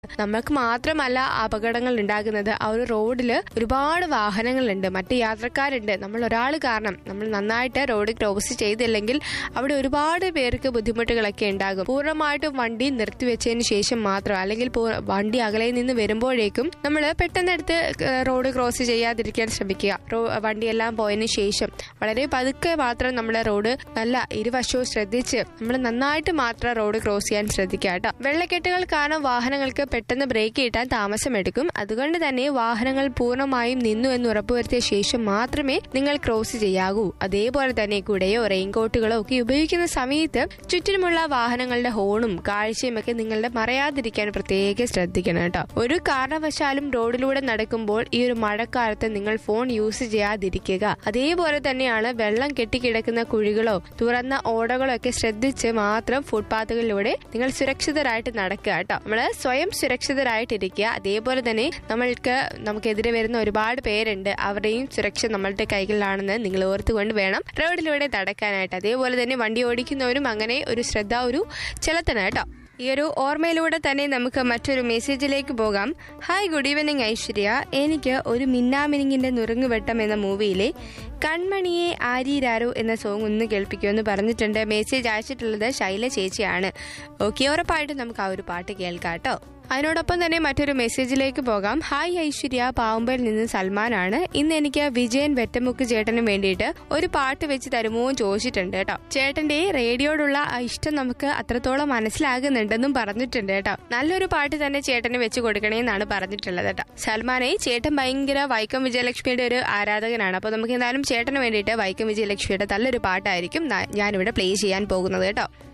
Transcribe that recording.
നമ്മൾക്ക് മാത്രമല്ല അപകടങ്ങൾ ഉണ്ടാകുന്നത് ആ ഒരു റോഡിൽ ഒരുപാട് വാഹനങ്ങളുണ്ട് മറ്റ് യാത്രക്കാരുണ്ട് നമ്മൾ ഒരാൾ കാരണം നമ്മൾ നന്നായിട്ട് റോഡ് ക്രോസ് ചെയ്തില്ലെങ്കിൽ അവിടെ ഒരുപാട് പേർക്ക് ബുദ്ധിമുട്ടുകളൊക്കെ ഉണ്ടാകും പൂർണ്ണമായിട്ടും വണ്ടി നിർത്തിവെച്ചതിന് ശേഷം മാത്രം അല്ലെങ്കിൽ പൂ- വണ്ടി അകലെ നിന്ന് വരുമ്പോഴേക്കും നമ്മൾ പെട്ടെന്ന് എടുത്ത് റോഡ് ക്രോസ് ചെയ്യാതിരിക്കാൻ ശ്രമിക്കുക റോ- വണ്ടിയെല്ലാം പോയതിനു ശേഷം വളരെ പതുക്കെ മാത്രം നമ്മൾ റോഡ് നല്ല ഇരുവശവും ശ്രദ്ധിച്ച് നമ്മൾ നന്നായിട്ട് മാത്രം റോഡ് ക്രോസ് ചെയ്യാൻ ശ്രദ്ധിക്കുക കേട്ടോ വെള്ളക്കെട്ടുകൾ കാരണം വാഹനങ്ങൾക്ക് പെട്ടെന്ന് ബ്രേക്ക് കിട്ടാൻ താമസമെടുക്കും അതുകൊണ്ട് തന്നെ വാഹനങ്ങൾ പൂർണ്ണമായും നിന്നു എന്ന് ഉറപ്പുവരുത്തിയ ശേഷം മാത്രമേ നിങ്ങൾ ക്രോസ് ചെയ്യാവൂ അതേപോലെ തന്നെ കുടയോ റെയിൻകോട്ടുകളോ ഒക്കെ ഉപയോഗിക്കുന്ന സമയത്ത് ചുറ്റിനുമുള്ള വാഹനങ്ങളുടെ ഹോണും കാഴ്ചയും ഒക്കെ നിങ്ങളുടെ മറയാതിരിക്കാൻ പ്രത്യേകം ശ്രദ്ധിക്കണം കേട്ടോ ഒരു കാരണവശാലും റോഡിലൂടെ നടക്കുമ്പോൾ ഈ ഒരു മഴക്കാലത്ത് നിങ്ങൾ ഫോൺ യൂസ് ചെയ്യാതിരിക്കുക അതേപോലെ തന്നെയാണ് വെള്ളം കെട്ടിക്കിടക്കുന്ന കുഴികളോ തുറന്ന ഓടകളോ ഒക്കെ ശ്രദ്ധിച്ച് മാത്രം ഫുട്പാത്തുകളിലൂടെ നിങ്ങൾ സുരക്ഷിതരായിട്ട് നടക്കുക കേട്ടോ നമ്മള് സ്വയം സുരക്ഷിതരായിട്ടിരിക്കുക അതേപോലെ തന്നെ നമ്മൾക്ക് നമുക്കെതിരെ വരുന്ന ഒരുപാട് പേരുണ്ട് അവരുടെയും സുരക്ഷ നമ്മളുടെ കൈകളിലാണെന്ന് നിങ്ങൾ ഓർത്തുകൊണ്ട് വേണം റോഡിലൂടെ നടക്കാനായിട്ട് അതേപോലെ തന്നെ വണ്ടി ഓടിക്കുന്നവരും അങ്ങനെ ഒരു ശ്രദ്ധ ഒരു ചെലുത്തണം കേട്ടോ ഈ ഒരു ഓർമ്മയിലൂടെ തന്നെ നമുക്ക് മറ്റൊരു മെസ്സേജിലേക്ക് പോകാം ഹായ് ഗുഡ് ഈവനിങ് ഐശ്വര്യ എനിക്ക് ഒരു മിന്നാമിനിങ്ങിന്റെ നുറുങ്ങുവെട്ടം എന്ന മൂവിയിലെ കൺമണിയെ ആരീരാരോ എന്ന സോങ് ഒന്ന് കേൾപ്പിക്കുമെന്ന് പറഞ്ഞിട്ടുണ്ട് മെസ്സേജ് അയച്ചിട്ടുള്ളത് ശൈല ചേച്ചിയാണ് ഓക്കെ ഉറപ്പായിട്ടും നമുക്ക് ആ ഒരു പാട്ട് കേൾക്കാം കേട്ടോ അതിനോടൊപ്പം തന്നെ മറ്റൊരു മെസ്സേജിലേക്ക് പോകാം ഹായ് ഐശ്വര്യ പാവുമ്പയിൽ നിന്ന് സൽമാനാണ് ഇന്ന് എനിക്ക് വിജയൻ വെറ്റമുക്ക് ചേട്ടന് വേണ്ടിയിട്ട് ഒരു പാട്ട് വെച്ച് തരുമോ എന്ന് ചോദിച്ചിട്ടുണ്ട് കേട്ടോ ചേട്ടന്റെ റേഡിയോടുള്ള ആ ഇഷ്ടം നമുക്ക് അത്രത്തോളം മനസ്സിലാകുന്നുണ്ടെന്നും പറഞ്ഞിട്ടുണ്ട് കേട്ടോ നല്ലൊരു പാട്ട് തന്നെ ചേട്ടന് വെച്ച് കൊടുക്കണേ എന്നാണ് പറഞ്ഞിട്ടുള്ളത് കേട്ടോ സൽമാനെ ചേട്ടൻ ഭയങ്കര വൈക്കം വിജയലക്ഷ്മിയുടെ ഒരു ആരാധകനാണ് അപ്പൊ നമുക്ക് എന്തായാലും ചേട്ടന് വേണ്ടിയിട്ട് വൈക്കം വിജയലക്ഷ്മിയുടെ നല്ലൊരു പാട്ടായിരിക്കും ന- ഞാനിവിടെ പ്ലേ ചെയ്യാൻ പോകുന്നത് കേട്ടോ